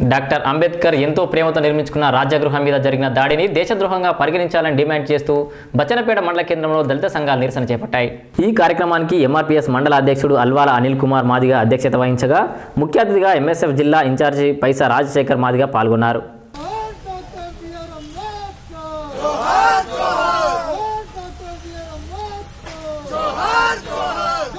doctor Ambedkar ఎంతో ప్రేమతో నిర్మించుకున్న రాజ్యగృహం మీద జరిగిన దాడిని దేశద్రోహంగా పరిగణించాలని డిమాండ్ చేస్తూ బచ్చనపేట మండల కేంద్రంలో దళిత సంఘాలు నిరసన చేపట్టాయి ఈ కార్యక్రమానికి ఎంఆర్పీఎస్ మండల అధ్యక్షుడు అల్వాల అనిల్ కుమార్ మాదిగా అధ్యక్షత వహించగా ముఖ్య అతిథిగా ఎంఎస్ఎఫ్ జిల్లా ఇన్ఛార్జి పైసా రాజశేఖర్ మాదిగా పాల్గొన్నారు డాక్టర్ బిఆర్ అంబేద్కర్ జోహార్ జోహార్ డాక్టర్ బిఆర్ అంబేద్కర్ జోహార్ జోహార్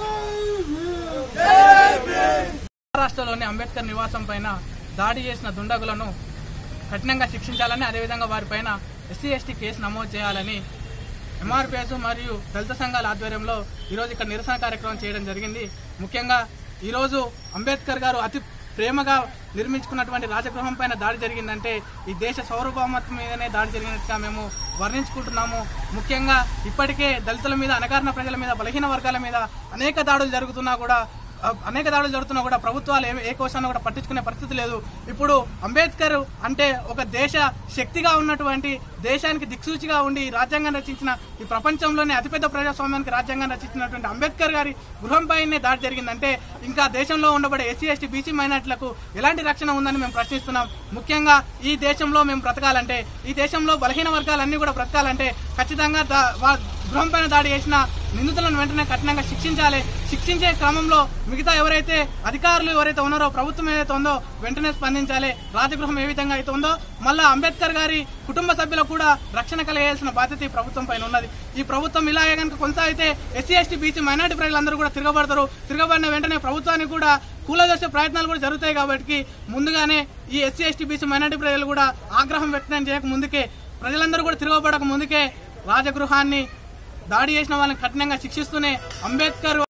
జై భీమ్ మహారాష్ట్రలోని అంబేద్కర్ నివాసం పైన దాడి చేసిన దుండగులను కఠినంగా శిక్షించాలని అదేవిధంగా వారిపైన ఎస్సీ ఎస్టీ కేసు నమోదు చేయాలని ఎంఆర్పిఎస్ మరియు దళిత సంఘాల ఆధ్వర్యంలో ఈరోజు ఇక్కడ నిరసన కార్యక్రమం చేయడం జరిగింది ముఖ్యంగా ఈరోజు అంబేద్కర్ గారు అతి ప్రేమగా నిర్మించుకున్నటువంటి రాజగృహం పైన దాడి జరిగిందంటే ఈ దేశ సార్వభౌమత్వం మీదనే దాడి జరిగినట్టుగా మేము వర్ణించుకుంటున్నాము ముఖ్యంగా ఇప్పటికే దళితుల మీద అనగారిన ప్రజల మీద బలహీన వర్గాల మీద అనేక దాడులు జరుగుతున్నా కూడా ఆ, అనేక దాడులు జరుగుతున్నా కూడా ప్రభుత్వాలు ఏ ఏ కోశాన్ని కూడా పట్టించుకునే పరిస్థితి లేదు ఇప్పుడు అంబేద్కర్ అంటే ఒక దేశ శక్తిగా ఉన్నటువంటి దేశానికి దిక్సూచిగా ఉండి ఈ రాజ్యాంగం రచించిన ఈ ప్రపంచంలోనే అతిపెద్ద ప్రజాస్వామ్యానికి రాజ్యాంగం రచించినటువంటి అంబేద్కర్ గారి గృహంపైనే దాడి జరిగిందంటే ఇంకా దేశంలో ఉండబడే ఎస్సీ ఎస్టీ బీసీ మైనార్టీలకు ఎలాంటి రక్షణ ఉందని మేము ప్రశ్నిస్తున్నాం ముఖ్యంగా ఈ దేశంలో మేము బ్రతకాలంటే ఈ దేశంలో బలహీన వర్గాలన్నీ కూడా బ్రతకాలంటే ఖచ్చితంగా దా- వా- గృహం పైన దాడి చేసిన నిందితులను వెంటనే కఠినంగా శిక్షించాలి శిక్షించే క్రమంలో మిగతా ఎవరైతే అధికారులు ఎవరైతే ఉన్నారో ప్రభుత్వం ఏదైతే ఉందో వెంటనే స్పందించాలి రాజగృహం ఏ విధంగా అయితే ఉందో మళ్ళా అంబేద్కర్ గారి కుటుంబ సభ్యులకు కూడా రక్షణ కలిగేయాల్సిన బాధ్యత ఈ ప్రభుత్వం పైన ఉన్నది ఈ ప్రభుత్వం ఇలాగే కనుక కొనసాగితే ఎస్సీ ఎస్టీ బీసీ మైనార్టీ ప్రజలందరూ కూడా తిరగబడతారు తిరగబడిన వెంటనే ప్రభుత్వానికి కూడా కూలదోసే ప్రయత్నాలు కూడా జరుగుతాయి కాబట్టి ముందుగానే ఈ ఎస్సీ ఎస్టీ బీసీ మైనార్టీ ప్రజలు కూడా ఆగ్రహం వ్యక్తం చేయక ముందుకే ప్రజలందరూ కూడా తిరగబడక ముందుకే రాజగృహాన్ని దాడి చేసిన వాళ్ళని కఠినంగా శిక్షిస్తూనే అంబేద్కర్